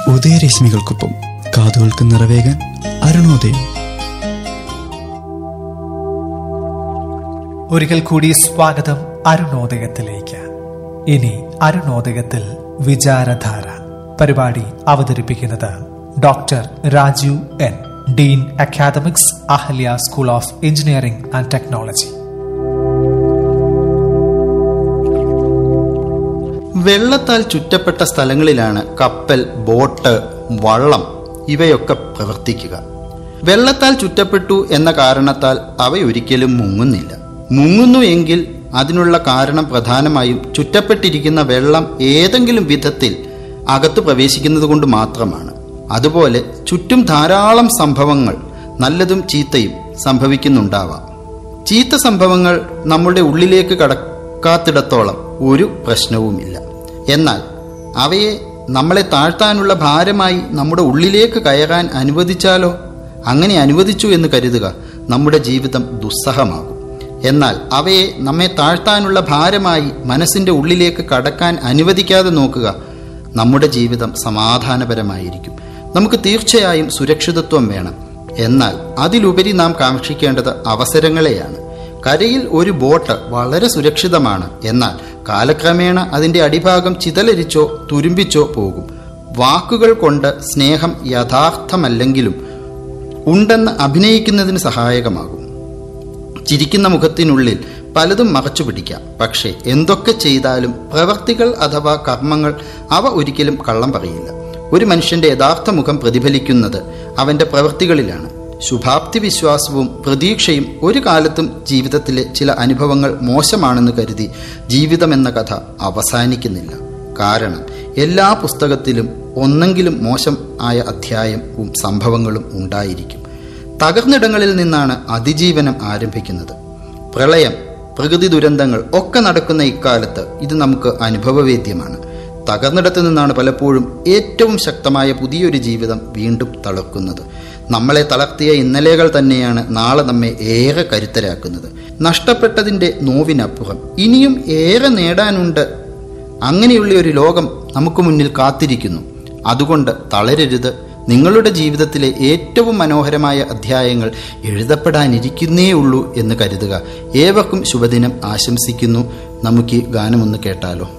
ഉദയരശ്മികൾക്കൊപ്പം കാതുകൾക്ക് നിറവേകാൻ അരുണോദയം ഒരിക്കൽ കൂടി സ്വാഗതം അരുണോദയത്തിലേക്ക് ഇനി അരുണോദയത്തിൽ വിചാരധാര പരിപാടി അവതരിപ്പിക്കുന്നത് doctor Rajeev N dean academics Ahalya school of engineering and technology വെള്ളത്താൽ ചുറ്റപ്പെട്ട സ്ഥലങ്ങളിലാണ് കപ്പൽ ബോട്ട് വള്ളം ഇവയൊക്കെ പ്രവർത്തിക്കുക വെള്ളത്താൽ ചുറ്റപ്പെട്ടു എന്ന കാരണത്താൽ അവയൊരിക്കലും മുങ്ങുന്നില്ല മുങ്ങുന്നു എങ്കിൽ അതിനുള്ള കാരണം പ്രധാനമായും ചുറ്റപ്പെട്ടിരിക്കുന്ന വെള്ളം ഏതെങ്കിലും വിധത്തിൽ അകത്ത് പ്രവേശിക്കുന്നത് കൊണ്ട് മാത്രമാണ് അതുപോലെ ചുറ്റും ധാരാളം സംഭവങ്ങൾ നല്ലതും ചീത്തയും സംഭവിക്കുന്നുണ്ടാവാം ചീത്ത സംഭവങ്ങൾ നമ്മുടെ ഉള്ളിലേക്ക് കടക്കാത്തിടത്തോളം ഒരു പ്രശ്നവുമില്ല എന്നാൽ അവയെ നമ്മളെ താഴ്ത്താനുള്ള ഭാരമായി നമ്മുടെ ഉള്ളിലേക്ക് കയറാൻ അനുവദിച്ചാലോ അങ്ങനെ അനുവദിച്ചു എന്ന് കരുതുക നമ്മുടെ ജീവിതം ദുസ്സഹമാകും എന്നാൽ അവയെ നമ്മെ താഴ്ത്താനുള്ള ഭാരമായി മനസ്സിന്റെ ഉള്ളിലേക്ക് കടക്കാൻ അനുവദിക്കാതെ നോക്കുക നമ്മുടെ ജീവിതം സമാധാനപരമായിരിക്കും നമുക്ക് തീർച്ചയായും സുരക്ഷിതത്വം വേണം എന്നാൽ അതിലുപരി നാം കാക്ഷിക്കേണ്ടത് അവസരങ്ങളെയാണ് കരയിൽ ഒരു ബോട്ട് വളരെ സുരക്ഷിതമാണ് എന്നാൽ കാലക്രമേണ അതിന്റെ അടിഭാഗം ചിതലരിച്ചോ തുരുമ്പിച്ചോ പോകും വാക്കുകൾ കൊണ്ട് സ്നേഹം യഥാർത്ഥമല്ലെങ്കിലും ഉണ്ടെന്ന് അഭിനയിക്കുന്നതിന് സഹായകമാകും ചിരിക്കുന്ന മുഖത്തിനുള്ളിൽ പലതും മറച്ചു പിടിക്കാം പക്ഷേ എന്തൊക്കെ ചെയ്താലും പ്രവർത്തികൾ അഥവാ കർമ്മങ്ങൾ അവ ഒരിക്കലും കള്ളം പറയില്ല ഒരു മനുഷ്യന്റെ യഥാർത്ഥ മുഖം പ്രതിഫലിക്കുന്നത് അവന്റെ പ്രവൃത്തികളിലാണ് ശുഭാപ്തി വിശ്വാസവും പ്രതീക്ഷയും ഒരു കാലത്തും ജീവിതത്തിലെ ചില അനുഭവങ്ങൾ മോശമാണെന്ന് കരുതി ജീവിതമെന്ന കഥ അവസാനിക്കുന്നില്ല കാരണം എല്ലാ പുസ്തകത്തിലും ഒന്നെങ്കിലും മോശം ആയ അധ്യായവും സംഭവങ്ങളും ഉണ്ടായിരിക്കും തകർന്നിടങ്ങളിൽ നിന്നാണ് അതിജീവനം ആരംഭിക്കുന്നത് പ്രളയം പ്രകൃതി ദുരന്തങ്ങൾ ഒക്കെ നടക്കുന്ന ഇക്കാലത്ത് ഇത് നമുക്ക് അനുഭവവേദ്യമാണ് തകർന്നിടത്തു നിന്നാണ് പലപ്പോഴും ഏറ്റവും ശക്തമായ പുതിയൊരു ജീവിതം വീണ്ടും തളർക്കുന്നത് നമ്മളെ തളർത്തിയ ഇന്നലെകൾ തന്നെയാണ് നാളെ നമ്മെ ഏറെ കരുത്തരാക്കുന്നത് നഷ്ടപ്പെട്ടതിൻ്റെ നോവിനപ്പുറം ഇനിയും ഏറെ നേടാനുണ്ട് അങ്ങനെയുള്ള ഒരു ലോകം നമുക്ക് മുന്നിൽ കാത്തിരിക്കുന്നു അതുകൊണ്ട് തളരരുത് നിങ്ങളുടെ ജീവിതത്തിലെ ഏറ്റവും മനോഹരമായ അധ്യായങ്ങൾ എഴുതപ്പെടാനിരിക്കുന്നേ ഉള്ളൂ എന്ന് കരുതുക ഏവർക്കും ശുഭദിനം ആശംസിക്കുന്നു നമുക്ക് ഈ ഗാനമൊന്ന് കേട്ടാലോ